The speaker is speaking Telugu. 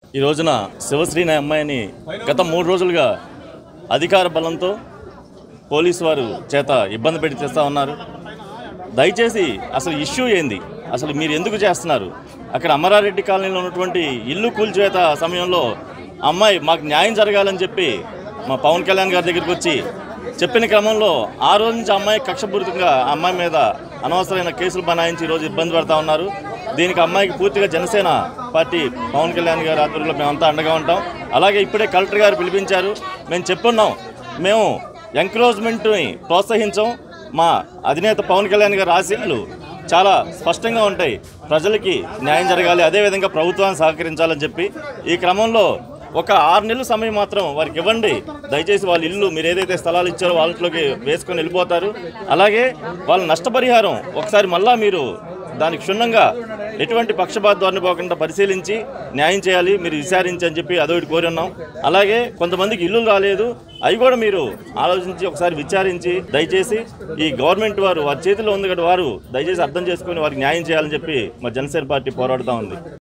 ఈ రోజున శివశ్రీ అనే అమ్మాయిని గత మూడు రోజులుగా అధికార బలంతో పోలీసు వారు చేత ఇబ్బంది పెట్టి తెస్తా ఉన్నారు దయచేసి అసలు ఇష్యూ ఏంది అసలు మీరు ఎందుకు చేస్తున్నారు అక్కడ అమరారెడ్డి కాలనీలో ఉన్నటువంటి ఇల్లు కూల్చివేత సమయంలో అమ్మాయి మాకు న్యాయం జరగాలని చెప్పి మా పవన్ కళ్యాణ్ గారి దగ్గరికి వచ్చి చెప్పిన క్రమంలో ఆ రోజు నుంచి అమ్మాయి కక్షపూరితంగా ఆ అమ్మాయి మీద అనవసరమైన కేసులు బనాయించి ఈరోజు ఇబ్బంది పడతా ఉన్నారు దీనికి అమ్మాయికి పూర్తిగా జనసేన పార్టీ పవన్ కళ్యాణ్ గారి ఆధ్వర్యంలో మేమంతా అండగా ఉంటాం అలాగే ఇప్పుడే కలెక్టర్ గారు పిలిపించారు మేము చెప్పున్నాం మేము ఎంకరేజ్మెంట్ని ప్రోత్సహించాం మా అధినేత పవన్ కళ్యాణ్ గారి ఆశయాలు చాలా స్పష్టంగా ఉంటాయి ప్రజలకి న్యాయం జరగాలి అదేవిధంగా ప్రభుత్వాన్ని సహకరించాలని చెప్పి ఈ క్రమంలో ఒక ఆరు నెలల సమయం మాత్రం వారికి ఇవ్వండి దయచేసి వాళ్ళ ఇల్లు మీరు ఏదైతే స్థలాలు ఇచ్చారో వాళ్ళలోకి వేసుకొని వెళ్ళిపోతారు అలాగే వాళ్ళ నష్టపరిహారం ఒకసారి మళ్ళా మీరు దానికి క్షుణ్ణంగా ఎటువంటి పక్షపాత ధోరణి పోకుండా పరిశీలించి న్యాయం చేయాలి మీరు విచారించి అని చెప్పి అదొకటి కోరి ఉన్నాం అలాగే కొంతమందికి ఇల్లు రాలేదు అవి కూడా మీరు ఆలోచించి ఒకసారి విచారించి దయచేసి ఈ గవర్నమెంట్ వారు వారి చేతిలో ఉంది కదా వారు దయచేసి అర్థం చేసుకొని వారికి న్యాయం చేయాలని చెప్పి మా జనసేన పార్టీ పోరాడుతూ ఉంది